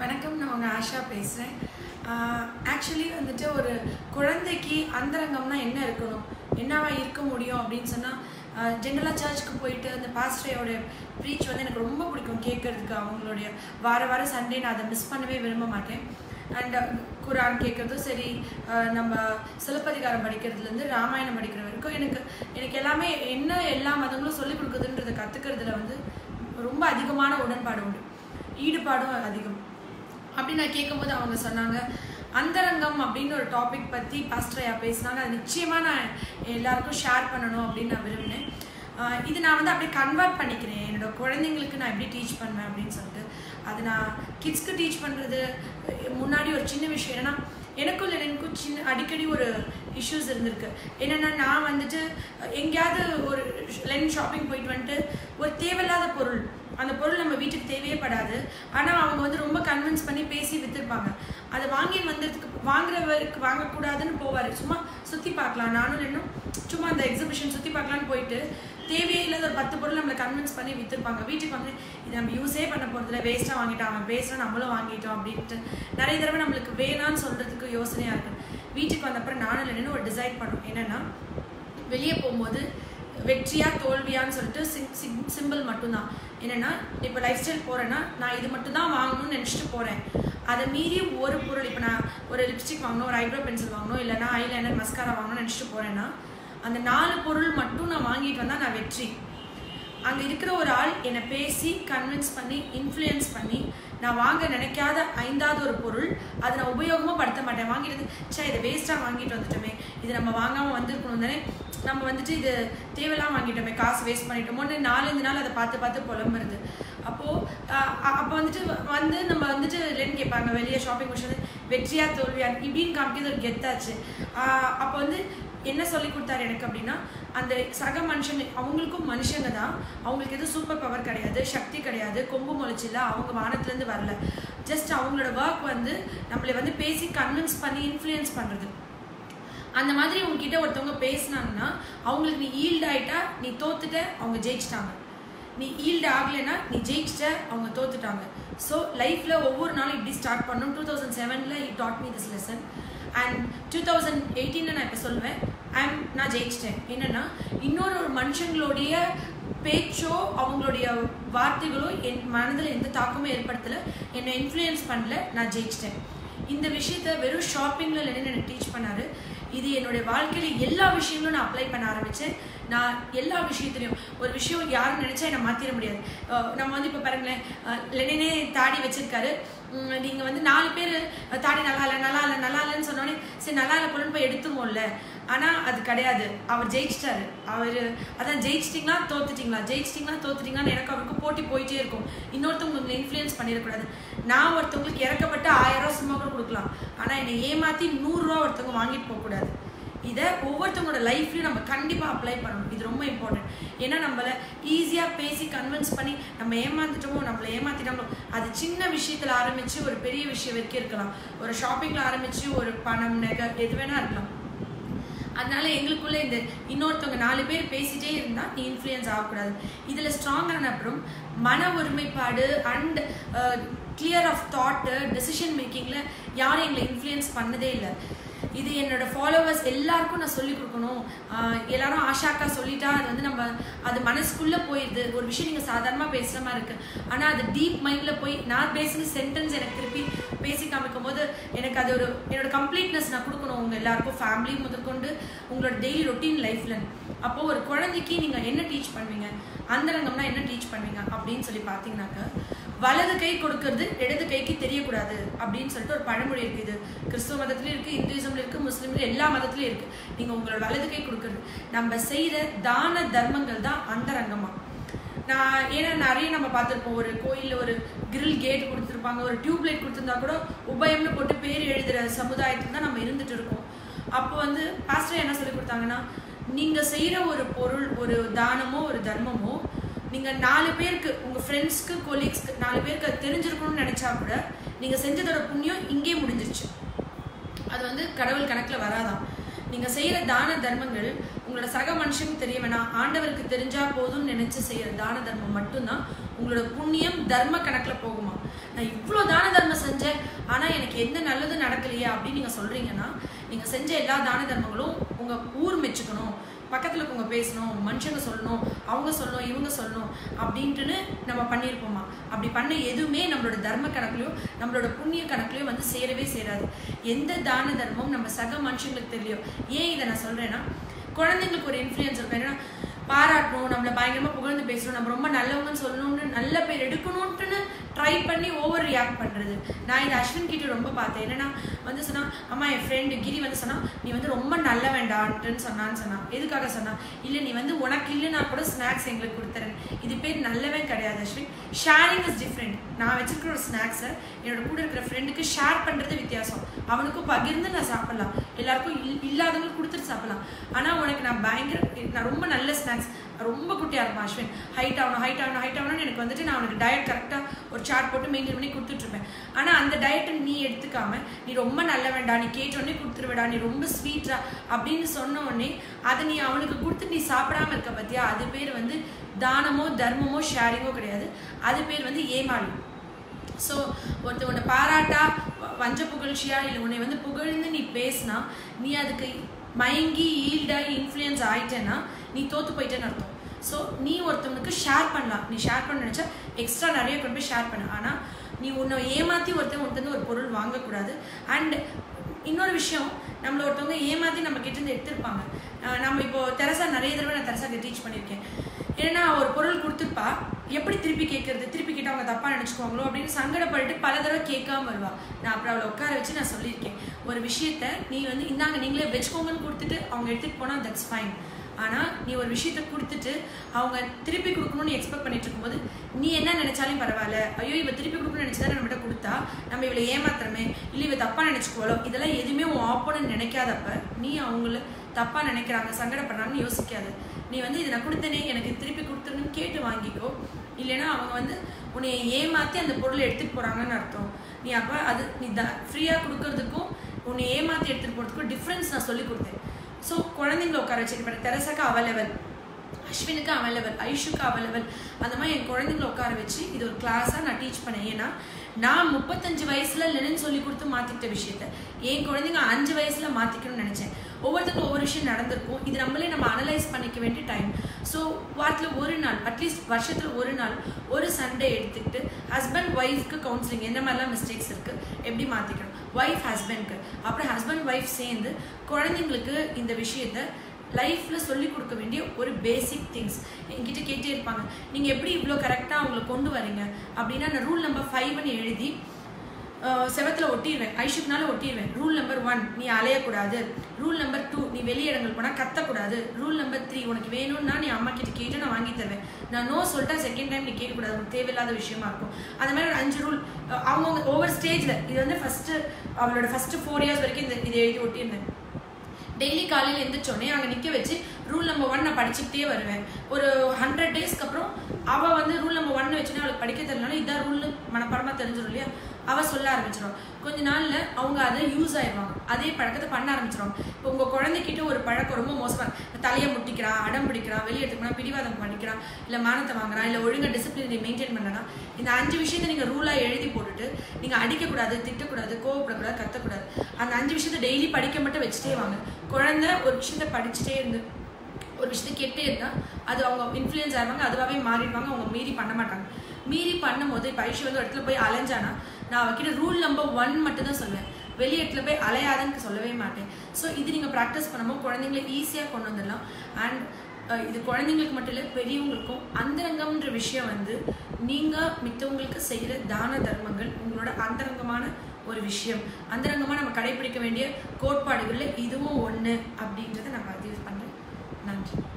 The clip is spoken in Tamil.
வணக்கம் நான் உங்கள் ஆஷா பேசுகிறேன் ஆக்சுவலி வந்துட்டு ஒரு குழந்தைக்கு அந்தரங்கம்னா என்ன இருக்கணும் என்னவா இருக்க முடியும் அப்படின்னு சொன்னால் ஜென்ரலாக சர்ச்சுக்கு போயிட்டு அந்த பாஸ்டரையோட ப்ரீச் வந்து எனக்கு ரொம்ப பிடிக்கும் கேட்கறதுக்கு அவங்களுடைய வார வாரம் சண்டே நான் அதை மிஸ் பண்ணவே விரும்ப மாட்டேன் அண்ட் குரான் கேட்குறதும் சரி அஹ் நம்ம சிலப்பதிகாரம் படிக்கிறதுலேருந்து ராமாயணம் படிக்கிற வரைக்கும் எனக்கு எனக்கு எல்லாமே என்ன எல்லா மதங்களும் சொல்லிக் கொடுக்குதுன்றதை கற்றுக்கிறதுல வந்து ரொம்ப அதிகமான உடன்பாடு உண்டு ஈடுபாடும் அதிகம் அப்படி நான் கேட்கும்போது அவங்க சொன்னாங்க அந்தரங்கம் அப்படின்னு ஒரு டாபிக் பற்றி பாஸ்டரையா பேசினாங்க அது நிச்சயமாக நான் எல்லாருக்கும் ஷேர் பண்ணணும் அப்படின்னு நான் விரும்பினேன் ஆஹ் இது நான் வந்து அப்படியே கன்வெர்ட் பண்ணிக்கிறேன் என்னோட குழந்தைங்களுக்கு நான் எப்படி டீச் பண்ணுவேன் அப்படின்னு சொல்லிட்டு அது நான் கிட்ஸ்க்கு டீச் பண்ணுறது முன்னாடி ஒரு சின்ன விஷயம் என்னன்னா எனக்கும் இல்லை எனக்கும் சின்ன அடிக்கடி ஒரு இஷ்யூஸ் இருந்திருக்கு என்னென்னா நான் வந்துட்டு எங்கேயாவது ஒரு லென் ஷாப்பிங் போயிட்டு வந்துட்டு ஒரு தேவையில்லாத பொருள் அந்த பொருள் நம்ம வீட்டுக்கு தேவையே படாது ஆனால் அவங்க வந்து ரொம்ப கன்வின்ஸ் பண்ணி பேசி விற்றுருப்பாங்க அதை வாங்கி வந்ததுக்கு வாங்குறவருக்கு வாங்கக்கூடாதுன்னு போவார் சும்மா சுற்றி பார்க்கலாம் நானும் இன்னும் சும்மா அந்த எக்ஸிபிஷன் சுற்றி பார்க்கலான்னு போயிட்டு தேவையே இல்லாத ஒரு பத்து பொருள் நம்மளை கன்வின்ஸ் பண்ணி விற்றுருப்பாங்க வீட்டுக்கு வந்து இது நம்ம யூஸே பண்ண போகிறதுல வேஸ்ட்டாக வாங்கிட்டான் அவன் பேசுகிறான் நம்மளும் வாங்கிட்டோம் அப்படின்ட்டு நிறைய தடவை நம்மளுக்கு வேணான்னு சொல்கிறதுக்கு யோசனையாக இருக்கு வீட்டுக்கு வந்தப்பறம் நானும் இல்லைன்னு ஒரு டிசைட் பண்ணோம் என்னென்னா வெளியே போகும்போது வெற்றியா தோல்வியான்னு சொல்லிட்டு சிம் சிம் சிம்பிள் மட்டும்தான் என்னென்னா இப்போ லைஃப் ஸ்டைல் போகிறேன்னா நான் இது மட்டும் தான் வாங்கணும்னு நினச்சிட்டு போகிறேன் அதை மீறி ஒரு பொருள் இப்போ நான் ஒரு லிப்ஸ்டிக் வாங்கணும் ஒரு ஐப்ரோ பென்சில் வாங்கணும் இல்லைனா ஐலைனர் மஸ்காரா வாங்கணும்னு நினச்சிட்டு போகிறேன்னா அந்த நாலு பொருள் மட்டும் நான் வாங்கிட்டு வந்தால் நான் வெற்றி அங்கே இருக்கிற ஒரு ஆள் என்னை பேசி கன்வின்ஸ் பண்ணி இன்ஃப்ளூயன்ஸ் பண்ணி நான் வாங்க நினைக்காத ஐந்தாவது ஒரு பொருள் அதை நான் உபயோகமாக படுத்த மாட்டேன் வாங்கிட்டு சே இதை வேஸ்ட்டாக வாங்கிட்டு வந்துட்டோமே இது நம்ம வாங்காமல் வந்திருக்கணும் தானே நம்ம வந்துட்டு இது தேவையில்லாம் வாங்கிட்டோமே காசு வேஸ்ட் பண்ணிட்டோமோன்னு நாலஞ்சு நாள் அதை பார்த்து பார்த்து புலம்புறது அப்போது அப்போ வந்துட்டு வந்து நம்ம வந்துட்டு இல்லைன்னு கேட்பாங்க வெளியே ஷாப்பிங் முடிச்சது வெற்றியா தோல்வியா இப்படின்னு காமிக்கிறது ஒரு கெத்தாச்சு அப்போ வந்து என்ன சொல்லி கொடுத்தாரு எனக்கு அப்படின்னா அந்த சக மனுஷன் அவங்களுக்கும் மனுஷங்க தான் அவங்களுக்கு எதுவும் சூப்பர் பவர் கிடையாது சக்தி கிடையாது கொம்பு முளைச்சில்ல அவங்க வானத்துலேருந்து வரல ஜஸ்ட் அவங்களோட ஒர்க் வந்து நம்மளை வந்து பேசி கன்வின்ஸ் பண்ணி இன்ஃப்ளூயன்ஸ் பண்ணுறது அந்த மாதிரி உங்ககிட்ட ஒருத்தவங்க பேசினாங்கன்னா அவங்களுக்கு நீ ஈல்ட் ஆயிட்டா நீ தோத்துட்ட அவங்க ஜெயிச்சிட்டாங்க நீ ஈல்டு ஆகலைன்னா நீ ஜெயிச்சிட்ட அவங்க தோத்துட்டாங்க ஸோ லைஃப்பில் ஒவ்வொரு நாளும் இப்படி ஸ்டார்ட் பண்ணணும் டூ தௌசண்ட் செவனில் he taught me this lesson and two thousand எயிட்டீனில் நான் இப்போ சொல்லுவேன் ஐம் நான் ஜெயிச்சிட்டேன் என்னென்னா இன்னொரு ஒரு மனுஷங்களுடைய பேச்சோ அவங்களுடைய வார்த்தைகளோ என் மனதில் எந்த தாக்கமும் ஏற்படுத்தலை என்னை இன்ஃப்ளூயன்ஸ் பண்ணல நான் ஜெயிச்சிட்டேன் இந்த விஷயத்த வெறும் ஷாப்பிங்கில் இல்லைன்னு எனக்கு டீச் பண்ணாரு இது என்னுடைய வாழ்க்கையில் எல்லா விஷயங்களும் நான் அப்ளை பண்ண ஆரம்பித்தேன் நான் எல்லா விஷயத்துலையும் ஒரு விஷயம் யாரும் நினச்சா என்னை மாற்றிட முடியாது நம்ம வந்து இப்போ பாருங்களேன் லெனினே தாடி வச்சிருக்காரு நீங்கள் வந்து நாலு பேர் தாடி நல்லா இல்லை நல்லா இல்லை நல்லா இல்லைன்னு சொன்னோடனே சரி நல்லா இல்லை பொருள் போய் எடுத்துருவோம்ல ஆனால் அது கிடையாது அவர் ஜெயிச்சிட்டாரு அவர் அதான் ஜெயிச்சிட்டிங்களா தோத்துட்டிங்களா ஜெயிச்சிட்டிங்களா தோத்துட்டிங்களான்னு எனக்கு அவருக்கு போட்டி போயிட்டே இருக்கும் இன்னொருத்தவங்க உங்களை இன்ஃப்ளூயன்ஸ் பண்ணிடக்கூடாது நான் ஒருத்தவங்களுக்கு இறக்கப்பட்ட ஆயிரம் ரூபா சும்மா கூட கொடுக்கலாம் ஆனால் என்னை ஏமாற்றி நூறுரூவா ஒருத்தவங்க வாங்கிட்டு போகக்கூடாது இதை ஒவ்வொருத்தவங்களோட லைஃப்லையும் நம்ம கண்டிப்பாக அப்ளை பண்ணணும் இது ரொம்ப இம்பார்ட்டன்ட் ஏன்னா நம்மளை ஈஸியாக பேசி கன்வின்ஸ் பண்ணி நம்ம ஏமாந்துட்டோமோ நம்மளை ஏமாத்திட்டோமோ அது சின்ன விஷயத்தில் ஆரம்பித்து ஒரு பெரிய விஷயம் வரைக்கும் இருக்கலாம் ஒரு ஷாப்பிங்கில் ஆரம்பித்து ஒரு பணம் நகை எது வேணால் இருக்கலாம் அதனால எங்களுக்குள்ள இந்த இன்னொருத்தவங்க நாலு பேர் பேசிட்டே இருந்தால் நீ இன்ஃப்ளூயன்ஸ் ஆகக்கூடாது இதில் ஸ்ட்ராங்கான அப்புறம் மன ஒருமைப்பாடு and clear of thought decision மேக்கிங்கில் யாரும் எங்களை இன்ஃப்ளூயன்ஸ் பண்ணதே இல்லை இது என்னோட ஃபாலோவர்ஸ் எல்லாருக்கும் நான் சொல்லிக் கொடுக்கணும் எல்லாரும் ஆஷாக்கா சொல்லிட்டா அது வந்து நம்ம அது மனசுக்குள்ளே போயிடுது ஒரு விஷயம் நீங்கள் சாதாரணமாக பேசுகிற மாதிரி இருக்குது ஆனால் அது டீப் மைண்டில் போய் நான் பேசுகிற சென்டென்ஸ் எனக்கு திருப்பி பேசி காமிக்கும் போது எனக்கு அது ஒரு என்னோட கம்ப்ளீட்னஸ் நான் கொடுக்கணும் உங்கள் எல்லாருக்கும் ஃபேமிலி முதற்கொண்டு உங்களோட டெய்லி ரொட்டீன் லைஃப்ல அப்போது ஒரு குழந்தைக்கு நீங்கள் என்ன டீச் பண்ணுவீங்க அந்தரங்கம்னா என்ன டீச் பண்ணுவீங்க அப்படின்னு சொல்லி பார்த்தீங்கன்னாக்க வலது கை கொடுக்கறது இடது கைக்கு தெரியக்கூடாது அப்படின்னு சொல்லிட்டு ஒரு பழமொழி இருக்குது இது கிறிஸ்துவ மதத்துலையும் இருக்குது இந்துயிசம்ல இருக்குது முஸ்லீம்ல எல்லா மதத்துலையும் இருக்குது நீங்கள் உங்களோட வலது கை கொடுக்கறது நம்ம செய்கிற தான தர்மங்கள் தான் அந்தரங்கமா நான் ஏன்னா நிறைய நம்ம பார்த்துருப்போம் ஒரு கோயிலில் ஒரு கிரில் கேட் கொடுத்துருப்பாங்க ஒரு டியூப் லைட் கொடுத்துருந்தா கூட உபயம்னு போட்டு பேர் எழுதுகிற சமுதாயத்தில் தான் நம்ம இருந்துட்டு இருக்கோம் அப்போ வந்து பாஸ்டர் என்ன சொல்லி கொடுத்தாங்கன்னா நீங்கள் செய்கிற ஒரு பொருள் ஒரு தானமோ ஒரு தர்மமோ நீங்கள் நாலு பேருக்கு உங்கள் ஃப்ரெண்ட்ஸ்க்கு கொலீக்ஸ்க்கு நாலு பேருக்கு அது தெரிஞ்சிருக்கணும்னு நினச்சா கூட நீங்கள் செஞ்சதோட புண்ணியம் இங்கே முடிஞ்சிருச்சு அது வந்து கடவுள் கணக்கில் வராதான் நீங்கள் செய்கிற தான தர்மங்கள் உங்களோட சக மனுஷனுக்கு தெரிய வேணாம் ஆண்டவருக்கு தெரிஞ்சா போதும்னு நினைச்சு செய்யற தான தர்மம் மட்டும்தான் உங்களோட புண்ணியம் தர்ம கணக்குல போகுமா நான் இவ்வளோ தான தர்மம் செஞ்ச செஞ்சேன் ஆனால் எனக்கு எந்த நல்லதும் நடக்கலையே அப்படின்னு நீங்கள் சொல்கிறீங்கன்னா நீங்கள் செஞ்ச எல்லா தான தர்மங்களும் உங்கள் ஊர் மெச்சுக்கணும் பக்கத்தில் இருக்கவங்க பேசணும் மனுஷங்க சொல்லணும் அவங்க சொல்லணும் இவங்க சொல்லணும் அப்படின்ட்டுன்னு நம்ம பண்ணியிருப்போமா அப்படி பண்ண எதுவுமே நம்மளோட தர்ம கணக்குலையோ நம்மளோட புண்ணிய கணக்குலையோ வந்து சேரவே சேராது எந்த தான தர்மம் நம்ம சக மனுஷங்களுக்கு தெரியும் ஏன் இதை நான் சொல்கிறேன்னா குழந்தைங்களுக்கு ஒரு இன்ஃப்ளூயன்ஸ் இருக்கும் என்னன்னா பாராட்டணும் நம்மளை பயங்கரமாக புகழ்ந்து பேசணும் நம்ம ரொம்ப நல்லவங்கன்னு சொல்லணும்னு நல்ல பேர் எடுக்கணும்ட்டுன்னு ட்ரை பண்ணி ஓவர் ரியாக்ட் பண்ணுறது நான் இதை அஸ்வின் கிட்ட ரொம்ப பார்த்தேன் என்னன்னா வந்து சொன்னா அம்மா என் ஃப்ரெண்டு கிரி வந்து சொன்னா நீ வந்து ரொம்ப நல்ல வேண்டான்ட்டுன்னு சொன்னான்னு சொன்னான் எதுக்காக சொன்னா இல்லை நீ வந்து உனக்கு இல்லைன்னா கூட ஸ்நாக்ஸ் எங்களுக்கு கொடுத்துறேன் இது பேர் நல்லவன் கிடையாது அஸ்வின் ஷேரிங் இஸ் டிஃப்ரெண்ட் நான் வச்சிருக்கிற ஒரு ஸ்நாக்ஸை என்னோட கூட இருக்கிற ஃப்ரெண்டுக்கு ஷேர் பண்ணுறது வித்தியாசம் அவனுக்கும் பகிர்ந்து நான் சாப்பிடலாம் எல்லாருக்கும் இல் இல்லாதவங்களுக்கு கொடுத்துட்டு சாப்பிடலாம் ஆனால் உனக்கு நான் பயங்கர நான் ரொம்ப நல்ல ஸ்நாக்ஸ் ரொம்ப குட்டியாக இருப்பான் அஸ்வின் ஹைட் ஆகணும் ஹைட் ஆகணும் ஹைட் ஆகணும்னு எனக்கு வந்துட்டு நான் அவனுக்கு டயட் கரெக்டாக ஒரு சார்ட் போட்டு மெயின்டைன் பண்ணி கொடுத்துட்ருப்பேன் ஆனால் அந்த டயட்டை நீ எடுத்துக்காம நீ ரொம்ப நல்ல வேண்டாம் நீ கேட்டோடனே கொடுத்துருவேடா நீ ரொம்ப ஸ்வீட்டா அப்படின்னு சொன்ன உடனே அதை நீ அவனுக்கு கொடுத்து நீ சாப்பிடாம இருக்க பத்தியா அது பேர் வந்து தானமோ தர்மமோ ஷேரிங்கோ கிடையாது அது பேர் வந்து ஏமாளி ஸோ ஒருத்த உன்னை பாராட்டா வ- வஞ்ச புகழ்ச்சியா இல்லை உன்னை வந்து புகழ்ந்து நீ பேசினா நீ அதுக்கு மயங்கி ஈல்டாகி இன்ஃப்ளூயன்ஸ் ஆயிட்டேன்னா நீ தோத்து போயிட்டேன்னு அர்த்தம் ஸோ நீ ஒருத்தவனுக்கு ஷேர் பண்ணலாம் நீ ஷேர் பண்ண நினச்சா எக்ஸ்ட்ரா நிறைய கொண்டு போய் ஷேர் பண்ண ஆனால் நீ உன்னை ஏமாற்றி ஒருத்தன் ஒருத்தந்து ஒரு பொருள் வாங்கக்கூடாது அண்ட் இன்னொரு விஷயம் நம்மள ஒருத்தவங்க ஏமாற்றி நம்ம கிட்டேருந்து எடுத்திருப்பாங்க அஹ் நம்ம இப்போ தெரசா நிறைய தடவை நான் தெரசாக்கு டீச் பண்ணியிருக்கேன் ஏன்னா ஒரு பொருள் கொடுத்துருப்பா எப்படி திருப்பி கேட்கறது திருப்பி கேட்டால் அவங்க தப்பாக நினச்சிக்குவாங்களோ அப்படின்னு சங்கடப்பட்டு பல தடவை கேட்காம வருவா நான் அப்புறம் அவளை உட்கார வச்சு நான் சொல்லியிருக்கேன் ஒரு விஷயத்த நீ வந்து இந்தாங்க நீங்களே வச்சுக்கோங்கன்னு கொடுத்துட்டு அவங்க எடுத்துகிட்டு போனால் தட்ஸ் ஃபைன் ஆனால் நீ ஒரு விஷயத்த கொடுத்துட்டு அவங்க திருப்பி கொடுக்கணும்னு எக்ஸ்பெக்ட் பண்ணிட்டு இருக்கும்போது நீ என்ன நினைச்சாலும் பரவாயில்ல ஐயோ இவ திருப்பி கொடுக்கணும்னு நினைச்சதானே நம்மகிட்ட கொடுத்தா நம்ம இவளை ஏமாத்துறமே இல்லை இவ தப்பா நினைச்சுக்குவாளோ இதெல்லாம் எதுவுமே உன் ஆப்போனன்ட் நினைக்காதப்ப நீ அவங்கள தப்பா நினைக்கிறாங்க சங்கடப்படுறாங்கன்னு யோசிக்காது நீ வந்து இதை நான் கொடுத்தனே எனக்கு திருப்பி கொடுத்துருன்னு கேட்டு வாங்கிக்கோ இல்லைன்னா அவங்க வந்து உன்னை ஏமாத்தி அந்த பொருளை எடுத்துட்டு போறாங்கன்னு அர்த்தம் நீ அப்ப அது நீ த ஃப்ரீயாக கொடுக்கறதுக்கும் உன்னை ஏமாத்தி எடுத்துட்டு போறதுக்கும் டிஃப்ரென்ஸ் நான் சொல்லி கொடுத்தேன் ஸோ குழந்தைங்கள உட்கார வச்சு இப்போ தெரசாக்கு அவைலபிள் அஸ்வினுக்கு அவைலபிள் ஐஷுக்கு அவைலபிள் அந்த மாதிரி என் குழந்தைங்கள உட்கார வச்சு இது ஒரு கிளாஸாக நான் டீச் பண்ணேன் ஏன்னா நான் முப்பத்தஞ்சு வயசுல லெனின் சொல்லி கொடுத்து மாற்றிக்கிட்ட விஷயத்த என் குழந்தைங்க அஞ்சு வயசுல மாற்றிக்கணும்னு நினச்சேன் ஒவ்வொருத்தருக்கும் ஒவ்வொரு விஷயம் நடந்திருக்கும் இது நம்மளே நம்ம அனலைஸ் பண்ணிக்க வேண்டிய டைம் ஸோ வாரத்தில் ஒரு நாள் அட்லீஸ்ட் வருஷத்தில் ஒரு நாள் ஒரு சண்டே எடுத்துக்கிட்டு ஹஸ்பண்ட் ஒய்ஃப்க்கு கவுன்சிலிங் என்ன மாதிரிலாம் மிஸ்டேக்ஸ் இருக்குது எப்படி மாற்றிக்கணும் ஒய்ஃப் ஹஸ்பண்ட்க்கு அப்புறம் ஹஸ்பண்ட் ஒய்ஃப் சேர்ந்து குழந்தைங்களுக்கு இந்த விஷயத்த லைஃப்ல சொல்லி கொடுக்க வேண்டிய ஒரு பேசிக் திங்ஸ் என்கிட்ட கேட்டே இருப்பாங்க நீங்க எப்படி இவ்வளோ கரெக்டாக அவங்கள கொண்டு வரீங்க அப்படின்னா நான் ரூல் நம்பர் ஃபைவ்னு எழுதி அஹ், செவத்துல ஒட்டிடுவேன் ஐஷுக்குனால ஒட்டிடுவேன் ரூல் நம்பர் ஒன் நீ அலையக்கூடாது ரூல் நம்பர் டூ நீ வெளியிடங்கள் போனால் கத்தக்கூடாது ரூல் நம்பர் த்ரீ உனக்கு வேணும்னா நீ அம்மா கிட்ட கேட்டு நான் வாங்கி தருவேன் நான் நோ சொல்லிட்டா செகண்ட் டைம் நீ கேட்கக்கூடாது உனக்கு தேவையில்லாத விஷயமா இருக்கும் அந்த மாதிரி ஒரு அஞ்சு ரூல் அவங்கவுங்க ஒவ்வொரு ஸ்டேஜில் இது வந்து ஃபர்ஸ்ட் அவளோட ஃபர்ஸ்ட் ஃபோர் இயர்ஸ் வரைக்கும் இந்த இதை எழுதி ஒட்டியிருந்தேன் டெய்லி காலையில் எழுந்திரிச்சோடனே அங்கே நிற்க வச்சு ரூல் நம்பர் ஒன் நான் படிச்சுக்கிட்டே வருவேன் ஒரு ஹண்ட்ரட் டேஸ்க்கு அப்புறம் அவள் வந்து ரூல் நம்பர் ஒன்னு வச்சுன்னா அவளுக்கு படிக்க தெரியலனாலும் இதான் ரூல்னு மனப்பாடமாக தெரிஞ்சிடும் இல்லையா அவள் சொல்ல ஆரம்பிச்சிடும் கொஞ்ச நாள்ல அவங்க அதை யூஸ் ஆயிடுவாங்க அதே பழக்கத்தை பண்ண ஆரம்பிச்சிடுவாங்க இப்போ உங்கள் குழந்தைகிட்ட ஒரு பழக்கம் ரொம்ப மோசமாக இருக்கு. தலையை முட்டிக்கிறான் அடம் பிடிக்கிறான் வெளியே எடுத்துக்கிறான் பிடிவாதம் பண்ணிக்கிறான் இல்லை மானத்தை வாங்குறான் இல்லை ஒழுங்கா டிசிப்ளினை மெயின்டைன் பண்ணனா இந்த அஞ்சு விஷயத்தை நீங்கள் ரூலாக எழுதி போட்டுட்டு நீங்கள் அடிக்கக்கூடாது திட்டக்கூடாது கோவப்படக்கூடாது கத்தக்கூடாது அந்த அஞ்சு விஷயத்தை டெய்லி படிக்க மட்டும் வச்சுட்டே வாங்க குழந்தை ஒரு விஷயத்த படிச்சுட்டே இருந்து ஒரு விஷயத்தை கேட்டே இருந்தா அது அவங்க இன்ஃப்ளூயன்ஸ் ஆவாங்க அதுவாகவே மாறிடுவாங்க அவங்க மீறி பண்ண மாட்டாங்க மீறி பண்ணும்போது இப்போ ஐஷு வந்து ஒரு இடத்துல போய் அலைஞ்சானா நான் அவகிட்ட ரூல் நம்பர் ஒன் மட்டும் தான் சொல்லுவேன் வெளி இடத்துல போய் அலையாதுன்னு சொல்லவே மாட்டேன் ஸோ இது நீங்கள் ப்ராக்டிஸ் பண்ணும்போது குழந்தைங்களை ஈஸியாக கொண்டு வந்துடலாம் அண்ட் இது குழந்தைங்களுக்கு மட்டும் இல்லை பெரியவங்களுக்கும் அந்தரங்கம்ன்ற விஷயம் வந்து நீங்கள் மித்தவங்களுக்கு செய்கிற தான தர்மங்கள் உங்களோட அந்தரங்கமான ஒரு விஷயம் அந்தரங்கமாக நம்ம கடைபிடிக்க வேண்டிய கோட்பாடுகளில் இதுவும் ஒன்று அப்படின்றத நான் பதிவு பண்ணுறேன் நன்றி